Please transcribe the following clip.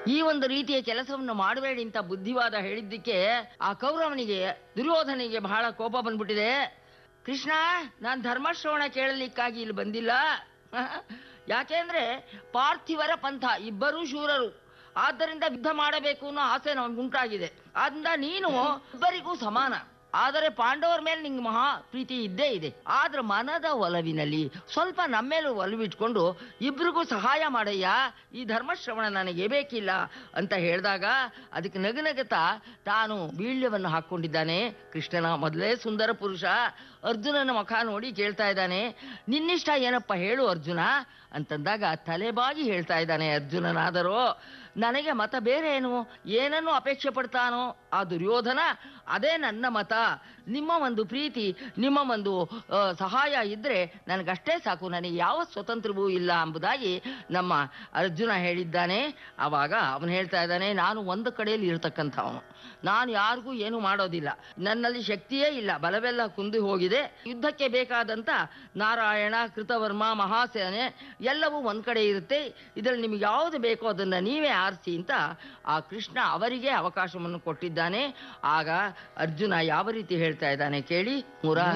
ಈ ಒಂದು ರೀತಿಯ ಕೆಲಸವನ್ನು ಮಾಡಬೇಡಿ ಅಂತ ಬುದ್ಧಿವಾದ ಹೇಳಿದ್ದಕ್ಕೆ ಆ ಕೌರವನಿಗೆ ದುರ್ಯೋಧನಿಗೆ ಬಹಳ ಕೋಪ ಬಂದ್ಬಿಟ್ಟಿದೆ ಕೃಷ್ಣ ನಾನು ಧರ್ಮಶ್ರವಣ ಕೇಳಲಿಕ್ಕಾಗಿ ಇಲ್ಲಿ ಬಂದಿಲ್ಲ ಯಾಕೆಂದ್ರೆ ಪಾರ್ಥಿವರ ಪಂಥ ಇಬ್ಬರೂ ಶೂರರು ಆದ್ದರಿಂದ ಯುದ್ಧ ಮಾಡಬೇಕು ಅನ್ನೋ ಆಸೆ ನಮಗುಂಟಾಗಿದೆ ಆದ್ದರಿಂದ ನೀನು ಇಬ್ಬರಿಗೂ ಸಮಾನ ಆದರೆ ಪಾಂಡವರ ಮೇಲೆ ನಿಂಗೆ ಮಹಾ ಪ್ರೀತಿ ಇದ್ದೇ ಇದೆ ಆದ್ರೆ ಮನದ ಒಲವಿನಲ್ಲಿ ಸ್ವಲ್ಪ ನಮ್ಮೇಲೂ ಒಲವಿಟ್ಕೊಂಡು ಇಬ್ರಿಗೂ ಸಹಾಯ ಮಾಡಯ್ಯ ಈ ಧರ್ಮಶ್ರವಣ ನನಗೆ ಬೇಕಿಲ್ಲ ಅಂತ ಹೇಳಿದಾಗ ಅದಕ್ಕೆ ನಗನಗತ ತಾನು ಬೀಳ್ಯವನ್ನು ಹಾಕ್ಕೊಂಡಿದ್ದಾನೆ ಕೃಷ್ಣನ ಮೊದಲೇ ಸುಂದರ ಪುರುಷ ಅರ್ಜುನನ ಮುಖ ನೋಡಿ ಕೇಳ್ತಾ ಇದ್ದಾನೆ ನಿನ್ನಿಷ್ಟ ಏನಪ್ಪ ಹೇಳು ಅರ್ಜುನ ಅಂತಂದಾಗ ತಲೆಬಾಗಿ ಹೇಳ್ತಾ ಇದ್ದಾನೆ ಅರ್ಜುನನಾದರೂ ನನಗೆ ಮತ ಬೇರೆ ಏನು ಏನನ್ನು ಅಪೇಕ್ಷೆ ಪಡ್ತಾನೋ ಆ ದುರ್ಯೋಧನ ಅದೇ ನನ್ನ ಮತ ನಿಮ್ಮ ಒಂದು ಪ್ರೀತಿ ನಿಮ್ಮ ಒಂದು ಆ, ಸಹಾಯ ಇದ್ರೆ ನನಗಷ್ಟೇ ಸಾಕು ನನಗೆ ಯಾವ ಸ್ವತಂತ್ರವೂ ಇಲ್ಲ ಎಂಬುದಾಗಿ ನಮ್ಮ ಅರ್ಜುನ ಹೇಳಿದ್ದಾನೆ ಆವಾಗ ಅವನು ಹೇಳ್ತಾ ಇದ್ದಾನೆ ನಾನು ಒಂದು ಕಡೆಯಲ್ಲಿ ಇರತಕ್ಕಂಥವನು ನಾನು ಯಾರಿಗೂ ಏನು ಮಾಡೋದಿಲ್ಲ ನನ್ನಲ್ಲಿ ಶಕ್ತಿಯೇ ಇಲ್ಲ ಬಲವೆಲ್ಲ ಕುಂದಿ ಹೋಗಿದೆ ಯುದ್ಧಕ್ಕೆ ಬೇಕಾದಂತ ನಾರಾಯಣ ಕೃತವರ್ಮ ಮಹಾಸೇನೆ ಎಲ್ಲವೂ ಒಂದ್ ಕಡೆ ಇರುತ್ತೆ ಇದರಲ್ಲಿ ನಿಮಗೆ ಯಾವುದು ಬೇಕೋ ಅದನ್ನ ನೀವೇ ಆರಿಸಿ ಅಂತ ಆ ಕೃಷ್ಣ ಅವರಿಗೆ ಅವಕಾಶವನ್ನು ಕೊಟ್ಟಿದ್ದಾನೆ ಆಗ ಅರ್ಜುನ ಯಾವ ರೀತಿ ಹೇಳ್ತಾ ಇದ್ದಾನೆ ಕೇಳಿ ನೂರ